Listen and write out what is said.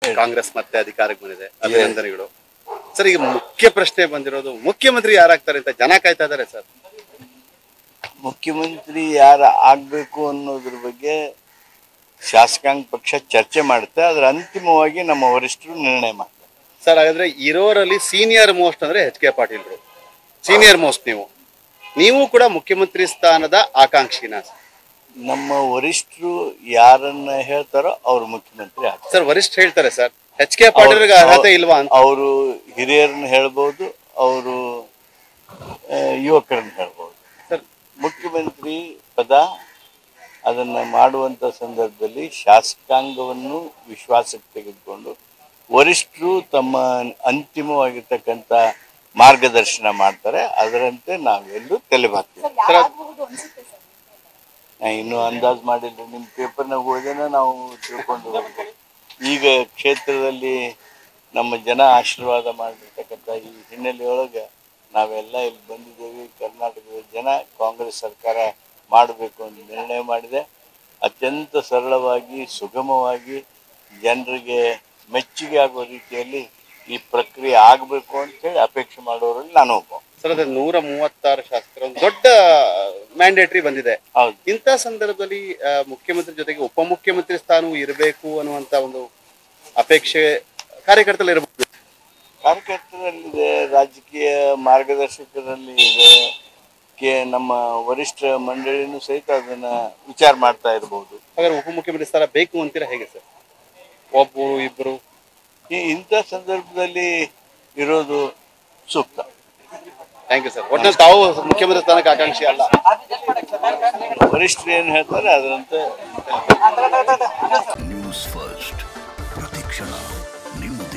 ಕಾಂಗ್ರೆಸ್ ಮತ್ತೆ ಅಧಿಕಾರಕ್ಕೆ ಬಂದಿದೆ ಅಭಿನಂದನೆಗಳು ಸರ್ ಈಗ ಮುಖ್ಯ ಪ್ರಶ್ನೆ ಬಂದಿರೋದು ಮುಖ್ಯಮಂತ್ರಿ ಯಾರಾಗ್ತಾರೆ ಅಂತ ಜನ ಕಾಯ್ತಾ ಇದಾರೆ ಸರ್ ಮುಖ್ಯಮಂತ್ರಿ ಯಾರು ಆಗ್ಬೇಕು ಅನ್ನೋದ್ರ ಬಗ್ಗೆ ಶಾಸಕಾಂಗ ಪಕ್ಷ ಚರ್ಚೆ ಮಾಡುತ್ತೆ ಅದ್ರ ಅಂತಿಮವಾಗಿ ನಮ್ಮ ವರಿಷ್ಠರು ನಿರ್ಣಯ ಮಾಡ್ತಾರೆ ಸರ್ ಹಾಗಾದ್ರೆ ಇರೋರಲ್ಲಿ ಸೀನಿಯರ್ ಮೋಸ್ಟ್ ಅಂದ್ರೆ ಎಚ್ ಕೆ ಪಾಟೀಲ್ರು ಸೀನಿಯರ್ ಮೋಸ್ಟ್ ನೀವು ನೀವು ಕೂಡ ಮುಖ್ಯಮಂತ್ರಿ ಸ್ಥಾನದ ಆಕಾಂಕ್ಷಿನ ನಮ್ಮ ವರಿಷ್ಠರು ಯಾರನ್ನ ಹೇಳ್ತಾರೋ ಅವ್ರು ಮುಖ್ಯಮಂತ್ರಿ ಆಗ್ತಾರೆ ಸರ್ ವರಿಷ್ಠ ಹೇಳ್ತಾರೆ ಸರ್ ಎಚ್ ಕೆ ಪಾಟೀಲ್ಗೆ ಅರ್ಹತೆ ಇಲ್ವಾ ಅಂತ ಅವರು ಹಿರಿಯರನ್ನ ಹೇಳ್ಬೋದು ಅವರು ಯುವಕರನ್ನ ಹೇಳ್ಬೋದು ಸರ್ ಮುಖ್ಯಮಂತ್ರಿ ಪದ ಅದನ್ನ ಮಾಡುವಂತ ಸಂದರ್ಭದಲ್ಲಿ ಶಾಸಕಾಂಗವನ್ನು ವಿಶ್ವಾಸಕ್ಕೆ ತೆಗೆದುಕೊಂಡು ವರಿಷ್ಠರು ತಮ್ಮ ಅಂತಿಮವಾಗಿರ್ತಕ್ಕಂಥ ಮಾರ್ಗದರ್ಶನ ಮಾಡ್ತಾರೆ ಅದರಂತೆ ನಾವೆಲ್ಲೂ ತಲೆಬಾಗ್ತೀವಿ ಸರ್ ನಾ ಇನ್ನೂ ಅಂದಾಜು ಮಾಡಿಲ್ಲ ನಿಮ್ಮ ಪೇಪರ್ನಾಗ ಓದೇನ ನಾವು ತಿಳ್ಕೊಂಡು ಹೋಗ್ಬೇಕು. ಈಗ ಕ್ಷೇತ್ರದಲ್ಲಿ ನಮ್ಮ ಜನ ಆಶೀರ್ವಾದ ಮಾಡಿರ್ತಕ್ಕಂಥ ಈ ಹಿನ್ನೆಲೆಯೊಳಗೆ ನಾವೆಲ್ಲ ಇಲ್ಲಿ ಬಂದಿದ್ದೇವೆ ಕರ್ನಾಟಕದ ಜನ ಕಾಂಗ್ರೆಸ್ ಸರ್ಕಾರ ಮಾಡಬೇಕು ಅಂತ ನಿರ್ಣಯ ಮಾಡಿದೆ ಅತ್ಯಂತ ಸರಳವಾಗಿ ಸುಗಮವಾಗಿ ಜನರಿಗೆ ಮೆಚ್ಚುಗೆ ಆಗುವ ರೀತಿಯಲ್ಲಿ ಈ ಪ್ರಕ್ರಿಯೆ ಆಗಬೇಕು ಅಂತೇಳಿ ಅಪೇಕ್ಷೆ ಮಾಡೋರಲ್ಲಿ ನಾನು ಒಬ್ಬ ಸರ್ ಅದೇ ನೂರ ಮೂವತ್ತಾರು ಶಾಸಕರ ಒಂದು ದೊಡ್ಡ ಮ್ಯಾಂಡೇಟ್ರಿ ಬಂದಿದೆ ಹೌದು ಇಂಥ ಸಂದರ್ಭದಲ್ಲಿ ಆ, ಮುಖ್ಯಮಂತ್ರಿ ಜೊತೆಗೆ ಉಪಮುಖ್ಯಮಂತ್ರಿ ಸ್ಥಾನವೂ ಇರಬೇಕು ಅನ್ನುವಂತ ಒಂದು ಅಪೇಕ್ಷೆ ಕಾರ್ಯಕರ್ತರಲ್ಲಿ ಇರಬಹುದು ಕಾರ್ಯಕರ್ತರಲ್ಲಿದೆ ರಾಜಕೀಯ ಮಾರ್ಗದರ್ಶಕರಲ್ಲಿ ಇದೆ ಕೆ ನಮ್ಮ ವರಿಷ್ಠ ಮಂಡಳಿನೂ ಸಹಿತ ಅದನ್ನ ವಿಚಾರ ಮಾಡ್ತಾ ಇರಬಹುದು ಹಾಗಾದ್ರೆ ಉಪಮುಖ್ಯಮಂತ್ರಿ ಸ್ಥಾನ ಬೇಕು ಅಂತೀರಾ ಹೇಗೆ ಸರ್ ಒಬ್ಬರು ಇಬ್ಬರು ಈ ಇಂಥ ಸಂದರ್ಭದಲ್ಲಿ ಇರೋದು ಸೂಕ್ತ ಥ್ಯಾಂಕ್ ಯು ಸರ್ ಒಟ್ಟಿನಲ್ಲಿ ತಾವು ಮುಖ್ಯಮಂತ್ರಿ ಸ್ಥಾನಕ್ಕೆ ಆಕಾಂಕ್ಷಿ ಅಲ್ಲ ವರಿಷ್ಠರು ಏನು ಹೇಳ್ತಾರೆ ಅದರಂತೆ ನ್ಯೂಸ್ ಫಸ್ಟ್ ಪ್ರತಿಕ್ಷಣ ನಿಮ್ಮದೇ